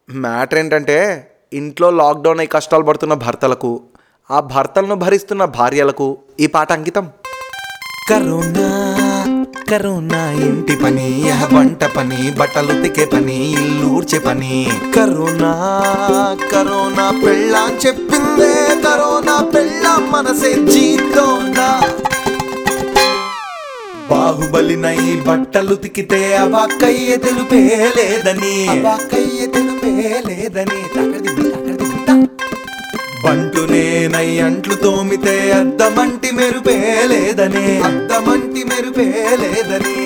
Matter ఏంటంటే ఇంట్లో lockdown అయి కష్టాలు పడుతున్న భర్తలకు ఆ భర్తలను భరిస్తున్న భార్యలకు ఈ పాట అంకితం కరోనా కరోనా ఇంటి పని యహ వంట పని బట్టలు ఉతికే పని ఇల్లు ఊడ్చే పని కరోనా కరోనా పెళ్ళా చెప్పిందే కరోనా పెళ్ళా మనసే జీతోనా బాహుబలినై బట్టలు తికితే అవాక్కయ్య తెలుపే లేదని అవాక్కయ్య తెలుపే లేదని తకడి తకడి తా. బంటునే నై అంట్లు తోమితే అద్దమంటి మెరుపే లేదని అద్దమంటి మెరుపే లేదని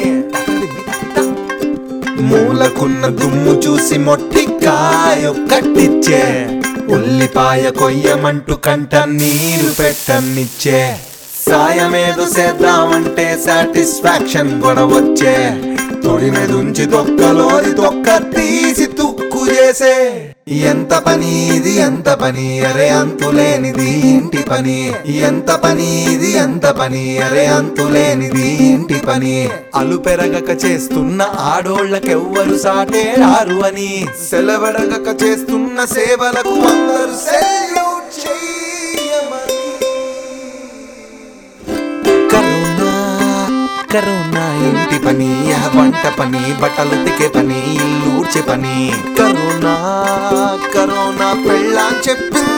మూలకున్న దుమ్ము చూసి మొట్టికాయ కట్టిచ్చే ఉల్లిపాయ కొయ్యమంటూ కంట నీరు పెట్టనిచ్చే సాయమేదో చేద్దామంటే సాటిస్ఫాక్షన్ కూడా వచ్చే తొడి మీద ఉంచి తొక్కలోది తొక్క తీసి తుక్కు చేసే ఎంత పని ఇది ఎంత పని అరే అంతులేనిది ఇంటి పని ఎంత పని ఇది ఎంత పని అరే అంతులేనిది ఇంటి పని అలు పెరగక చేస్తున్న ఆడోళ్ళకెవ్వరు సాటే రారు అని సెలవెరగక చేస్తున్న సేవలకు అందరూ సెల్యూట్ చెయ్యమని కరోనా కరోనా ఇంటి పని యహ వంట పని బట్టలు ఉతికే పని ఇల్లు ఊడ్చే పని కరోనా కరోనా పెళ్ళా చెప్పింది